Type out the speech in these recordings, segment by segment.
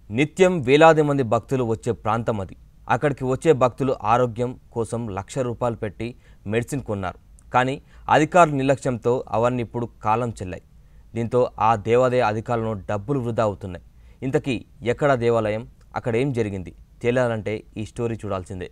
నిత్యం వేలాది మంది భక్తులు వచ్చే ప్రాంతం అది అక్కడికి వచ్చే భక్తులు ఆరోగ్యం కోసం లక్ష రూపాయలు పెట్టి మెడిసిన్ కొన్నారు కానీ అధికారుల నిర్లక్ష్యంతో అవన్నీ ఇప్పుడు కాలం చెల్లాయి దీంతో ఆ దేవాలయ అధికారులను డబ్బులు వృధా అవుతున్నాయి ఇంతకీ ఎక్కడ దేవాలయం అక్కడ ఏం జరిగింది తేలాలంటే ఈ స్టోరీ చూడాల్సిందే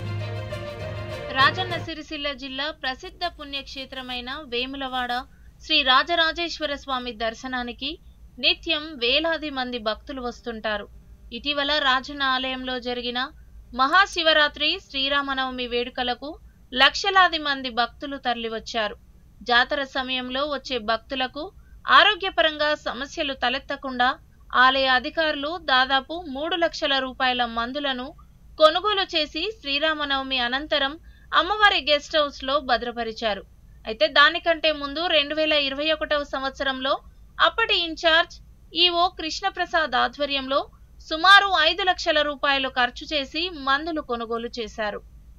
రాజన్న సిరిసిల్ల జిల్లా ప్రసిద్ధ పుణ్యక్షేత్రమైన వేములవాడ శ్రీ రాజరాజేశ్వర స్వామి దర్శనానికి నిత్యం వేలాది మంది భక్తులు వస్తుంటారు ఇటీవల రాజన్న ఆలయంలో జరిగిన మహాశివరాత్రి శ్రీరామనవమి వేడుకలకు లక్షలాది మంది భక్తులు తరలివచ్చారు జాతర సమయంలో వచ్చే భక్తులకు ఆరోగ్యపరంగా సమస్యలు తలెత్తకుండా ఆలయ అధికారులు దాదాపు మూడు లక్షల రూపాయల మందులను కొనుగోలు చేసి శ్రీరామనవమి అనంతరం అమ్మవారి గెస్ట్ హౌస్ లో భద్రపరిచారు అయితే దానికంటే ముందు రెండు వేల ఇరవై ఒకటవ సంవత్సరంలో అప్పటి ఇన్ఛార్జ్ ఈఓ కృష్ణప్రసాద్ ఆధ్వర్యంలో సుమారు ఐదు లక్షల రూపాయలు ఖర్చు చేసి మందులు కొనుగోలు చేశారు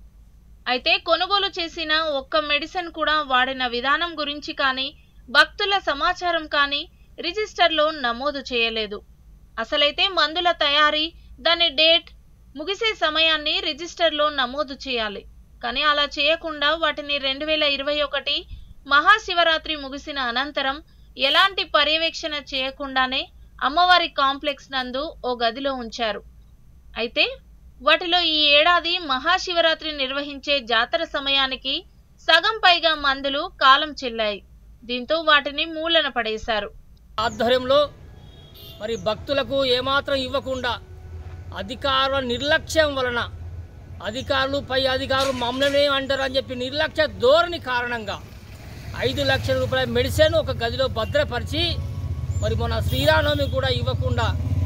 అయితే కొనుగోలు చేసిన ఒక్క మెడిసిన్ కూడా వాడిన విధానం గురించి కానీ భక్తుల సమాచారం కానీ రిజిస్టర్లో నమోదు చేయలేదు అసలైతే మందుల తయారీ దాని డేట్ ముగిసే సమయాన్ని రిజిస్టర్లో నమోదు చేయాలి కానీ అలా చేయకుండా వాటిని రెండు వేల ఇరవై ఒకటి మహాశివరాత్రి ముగిసిన అనంతరం ఎలాంటి పర్యవేక్షణ చేయకుండానే అమ్మవారి కాంప్లెక్స్ నందు ఓ గదిలో ఉంచారు అయితే వాటిలో ఈ ఏడాది మహాశివరాత్రి నిర్వహించే జాతర సమయానికి సగం పైగా మందులు కాలం చెల్లాయి దీంతో వాటిని మూలన పడేశారు ఆధ్వర్యంలో మరి భక్తులకు ఏమాత్రం ఇవ్వకుండా అధికారుల నిర్లక్ష్యం వలన అధికారులు పై అధికారులు మమ్మల్ని అంటారు అని చెప్పి నిర్లక్ష్య ధోరణి కారణంగా ఐదు లక్షల రూపాయల మెడిసిన్ ఒక గదిలో భద్రపరిచి మరి మన శ్రీరామనవమి కూడా ఇవ్వకుండా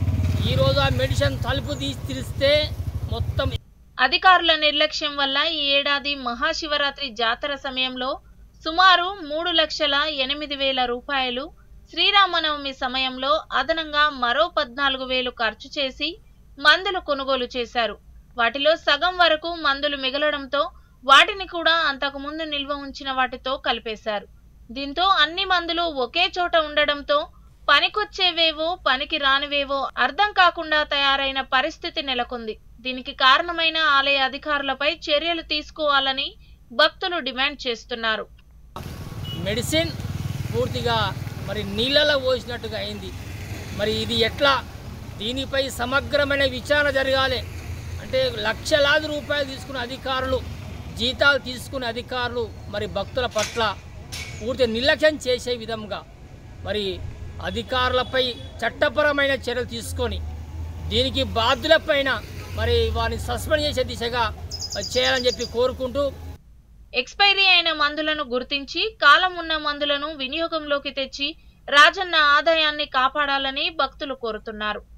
ఈరోజు ఆ మెడిసిన్ తలుపు తీసి తెరిస్తే మొత్తం అధికారుల నిర్లక్ష్యం వల్ల ఈ ఏడాది మహాశివరాత్రి జాతర సమయంలో సుమారు మూడు లక్షల ఎనిమిది వేల రూపాయలు శ్రీరామనవమి సమయంలో అదనంగా మరో పద్నాలుగు వేలు ఖర్చు చేసి మందులు కొనుగోలు చేశారు వాటిలో సగం వరకు మందులు మిగలడంతో వాటిని కూడా అంతకుముందు నిల్వ ఉంచిన వాటితో కలిపేశారు దీంతో అన్ని మందులు ఒకే చోట ఉండడంతో పనికొచ్చేవేవో పనికి రానివేవో అర్థం కాకుండా తయారైన పరిస్థితి నెలకొంది దీనికి కారణమైన ఆలయ అధికారులపై చర్యలు తీసుకోవాలని భక్తులు డిమాండ్ చేస్తున్నారు మెడిసిన్ పూర్తిగా మరి నీళ్ళలో పోసినట్టుగా అయింది మరి ఇది ఎట్లా దీనిపై సమగ్రమైన విచారణ జరగాలి అంటే లక్షలాది రూపాయలు తీసుకున్న అధికారులు జీతాలు తీసుకునే అధికారులు మరి భక్తుల పట్ల పూర్తి నిర్లక్ష్యం చేసే విధంగా మరి అధికారులపై చట్టపరమైన చర్యలు తీసుకొని దీనికి బాధ్యులపైన మరి వారిని సస్పెండ్ చేసే దిశగా చేయాలని చెప్పి కోరుకుంటూ ఎక్స్పైరీ అయిన మందులను గుర్తించి కాలం ఉన్న మందులను వినియోగంలోకి తెచ్చి రాజన్న ఆదాయాన్ని కాపాడాలని భక్తులు కోరుతున్నారు